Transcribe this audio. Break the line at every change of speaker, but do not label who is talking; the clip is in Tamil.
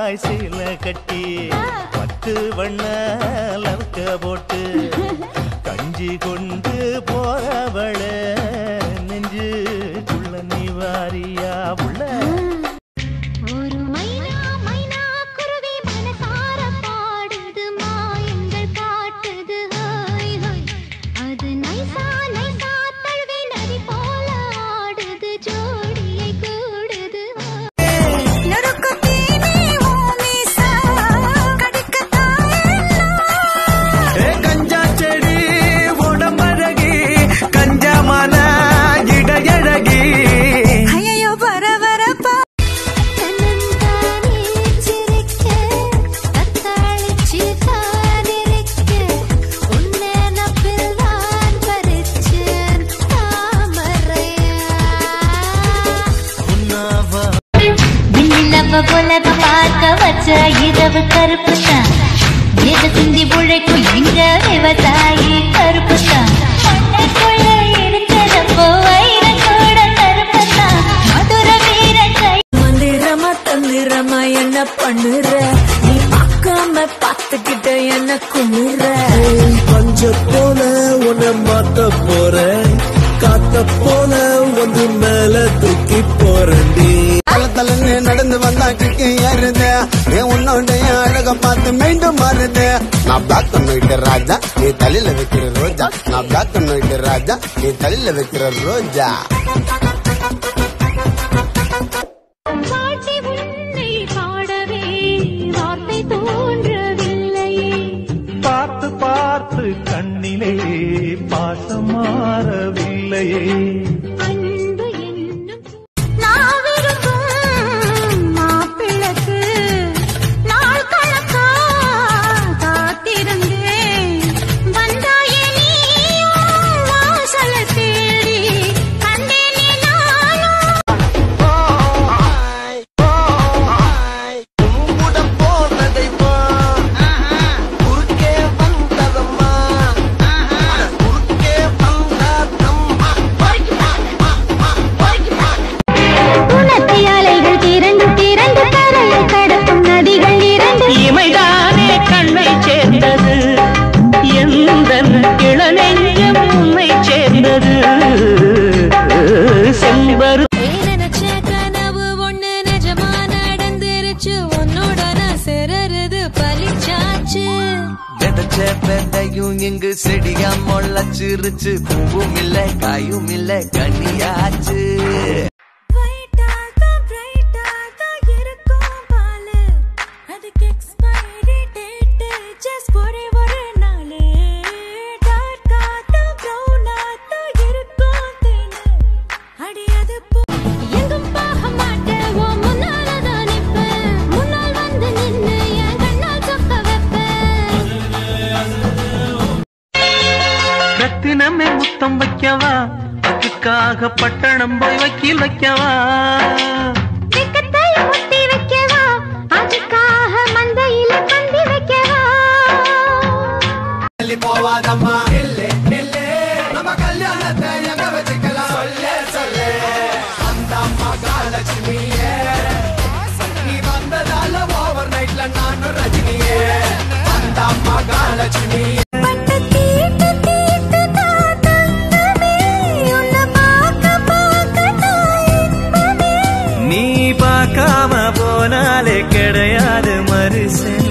தாய் சீல கட்டி பத்து வண்ண லவக்க போட்டு கஞ்சி கொண்டு போறவள நெஞ்சுக்குள்ள நீ வாரியா உள்ள
ஒரு மைனா மைனா குருவி மனசார பாடுது மாயங்கள் காட்டுது ஹாய் ஹாய் அது நைசா நைசா தழுவி நதி போல ஆடுது ஜோடியை கூடுது
ஏ கஞ்சா செடி உடம்பழகி கஞ்சமான இடையழகி
தன்னந்தானே சிரிக்க தத்தாளிச்சு காதிருக்க உன்னை நப்பில் நான் பறிச்சேன் தாமரையா விண்ணிலவ உலக பார்க்க வச்ச இரவு கருப்பு தான் வேத சிந்தி உழைக்கும் எங்க விவசாயி கருப்பு தான் மண்ணுக்குள்ள இருக்கிறப்போ வைரம் கூட கருப்பு தான் மதுர வீரன் கை
மந்திரமா தந்திரமா என்ன பண்ணுற நீ பார்க்காம பார்த்துக்கிட்ட என்ன குமுற
பஞ்ச போல உன்னை மாத்த போறேன் காத்த போல ஒன்று மேல தூக்கி போறேன்டி
தலன்னு நடந்து வந்தா கிக்கு ஏறுது என் உன்னோடைய அழக பார்த்து மீண்டும் மாறுது நான் பிளாக் அண்ட் ஒயிட் ராஜா நீ தலையில வைக்கிற ரோஜா நான் பிளாக் அண்ட் ஒயிட் ராஜா நீ தலையில வைக்கிற ரோஜா
பாட்டி உன்னை பாடவே வார்த்தை தோன்றவில்லையே
பார்த்து பார்த்து கண்ணிலே பாசம் மாறவில்லையே
அன்பு என்னும் நான் விரும்பும் மாப்பிளக்கு நாள் கணக்கா காத்திருந்தேன் வந்தாயே நீயும் வாசல தேடி கண்டேனே நானும் உணர்த்தி அலைகள் திரண்டு திரண்டு கரையை கடக்கும் நதிகள் இரண்டு
இமைதானே கண்ணை சேர்ந்தது எந்த இளநெஞ்சம் உன்னை சேர்ந்தது செம்பரு
நினைச்ச கனவு ஒண்ணு நிஜமா நடந்துருச்சு உன்னோட நான் சிறருது பலிச்சாச்சு
விதைச்ச விதையும் இங்கு செடியா முளைச்சிருச்சு பூவும் இல்ல காயும் இல்ல கனியாச்சு
White ஆ தான் bright ஆ தான் இருக்கும் பாலு. அதுக்கு expiry date just ஒரே ஒரு நாளு. Dark ஆ தான் brown ஆ தான் இருக்கும் தேனு. அடி அது போ-
எங்கும் போக மாட்டேன் உன் முன்னால தான் நிப்பேன் முன்னால் வந்து நின்னு என் கண்ணால் சொக்க வைப்பேன்
ரத்தினமே முத்தம் வைக்கவா அதுக்காக பட்டணம் போய் வக்கீல் வைக்கவா
வெக்கத்தை முத்தி வைக்கவா அதுக்காக மந்தையில பந்தி வைக்கவா
போவாதம்மா இல்லே இல்லே நம்ம கல்யாணத்தை எங்க வச்சுக்கலாம் சொல்ல சொல்ல அந்த மகாலட்சுமியே நீ வந்ததால ஓவர் நைட்ல நானும் ரஜினியே அந்த மகாலட்சுமியே
பட்டு தீட்டு தீட்டு தான் தங்கமே. உன்னை பார்க்க பார்க்க தான் இன்பமே.
நீ பார்க்காம போனாலே கிடையாது மறுசன்